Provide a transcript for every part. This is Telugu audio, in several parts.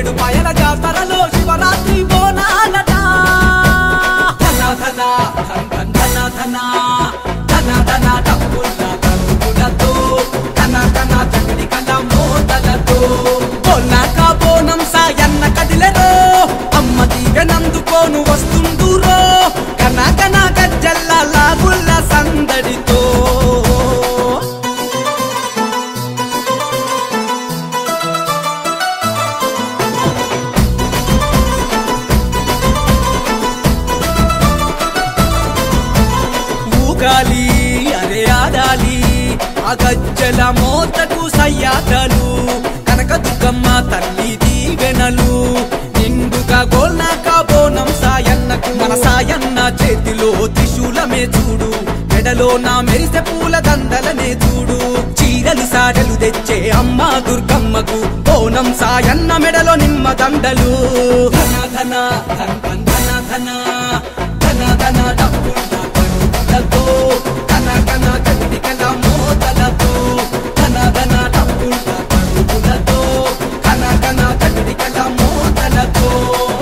ఏడు పాయల జాతరలో శివరాత్రి బోనాలట ధన ధన ధన్ ధన్ ధన ధన ధన ధన డబ్బుల కరుపులతో ధన ధన చక్కడి కల మోతలతో బోనాక బోనం సాయన్న కదిలెరో అమ్మ దీవెనందుకోను వస్తుందురో కన కన గజ్జల్ల లాగుల్ల సందడితో ఊగాలి అరే ఆడాలి ఆ గజ్జల మోతకు సయ్యాటలు కనక దుర్గమ్మ తల్లి దీవెనలు నిండుగా గోల్నాక బోనం సాయన్నకు మన సాయన్న చేతిలో త్రిశూలమే చూడు మెడలో నా మెరిసె పూల దండలనే చూడు చీరలు సాడలు తెచ్చే అమ్మ దుర్గమ్మకు బోనం సాయన్న మెడలో నిమ్మ దండలు ధన ధన ధన్ ధన్ ధన ధన ధన ధన డబ్బుల కరుపులతో ధన ధన చండి కల మోతలతో ధన ధన డబ్బుల కరుపులతో ధన ధన చండి కల మోతలతో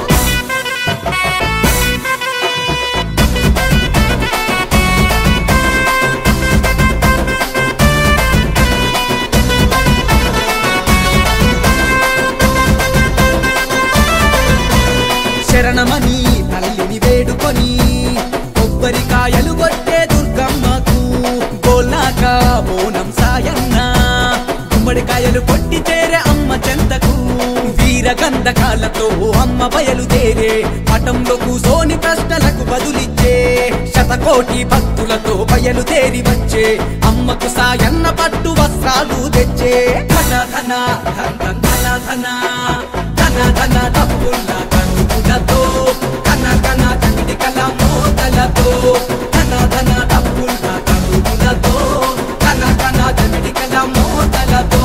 శరణమని తల్లిని వేడుకొని కొబ్బరికాయలు కొట్టే దుర్గమ్మకు గోల్నాక బోనం సాయన్న గుమ్మడికాయలు కొట్టి చేరే అమ్మ చెంతకు వీర గంధకాలతో అమ్మ బయలుదేరే పటంలో కూసోని ప్రశ్నలకు బదులిచ్చే శతకోటి భక్తులతో బయలుదేరి వచ్చే అమ్మకు సాయన్న పట్టు వస్త్రాలు తెచ్చే ధన ధన ధన ధన ధన ధన ధన డబ్బుల కరుపులతో ధన ధన చండి కల మోతలతో ధన ధన డబ్బుల కరుపులతో ధన ధన చండి కల మోతలతో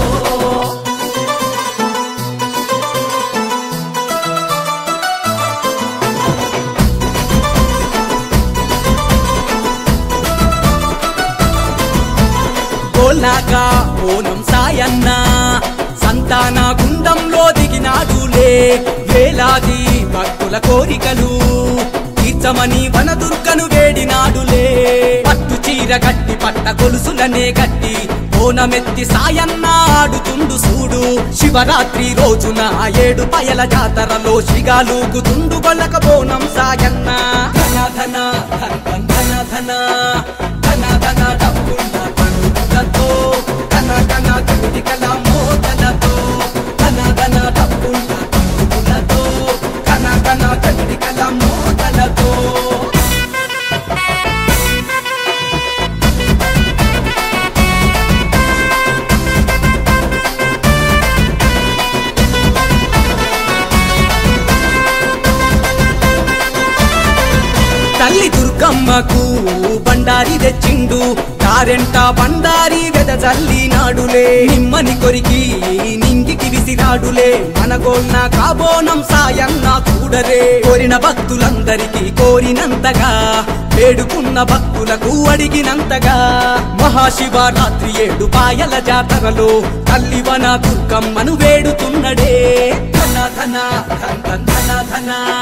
గోల్నాక ఓనం సాయన్న సంతాన గుండంలో దిగినాడులే వేలాది భక్తుల కోరికలు తీర్చమని వనదుర్గను వేడినాడులే పట్టు చీర గట్టి పట్ట గొలుసులనే గట్టి ఓనమెత్తి సాయన్న ఆడుతుండు సూడు శివరాత్రి రోజున ఆ ఏడు పయల జాతరలో శిగాలూగుతుండు గొల్లక బోనం సాయన్న ధన ధన ధన్ ధన ధన ధన ధన డబ్బుల కరుపులతో ధన ధన చండి కల మోతలతో ధన ధన డబ్బుల కరుపులతో ధన ధన చండి కల మోతలతో తల్లి దుర్గమ్మకు బండారి తెచ్చిండు కారెంట బండారి వెదజల్లి నాడులే నిమ్మని కొరికి నింగికి విసిరాడులే మనగోన్న కాబోనం సాయన్న చూడరే కోరిన భక్తులందరికీ కోరినంతగా వేడుకున్న భక్తులకు అడిగినంతగా మహాశివరాత్రి ఏడు పాయల జాతరలో తల్లివన దుర్గమ్మను వేడుతున్నడే ధన ధన ధన ధన ధన